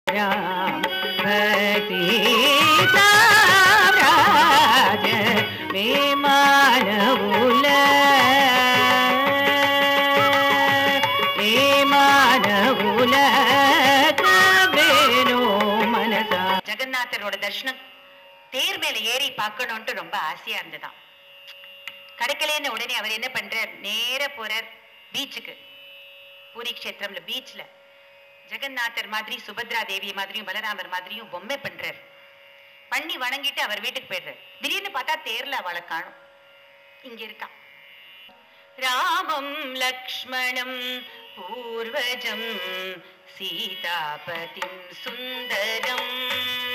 राम राज विमानवुल विमानवुल கபேனோ மனசா ஜெகநாதரோட தர்ஷனம் தேர் மேல ஏறி பார்க்கணும்ட்டு ரொம்ப ஆசையா இருந்ததாம் கிடைக்கலன்னு உடனே அவர் என்ன பண்றார் நேர போறார் பீச்சுக்கு பூரி கஷேத்திரம்ல பீச்ல ஜெகநாதர் மாதிரி சுபத்ரா தேவி மாதிரியும் பலராமர் மாதிரியும் பொம்மை பண்றார் பண்ணி வணங்கிட்டு அவர் வீட்டுக்கு போயிடுறார் திடீர்னு பார்த்தா தேர்ல அவளை காணும் இங்க இருக்கா ராமம் லக்ஷ்மணம் பூர்வஜம் சீதாபதிம் சுந்தரம்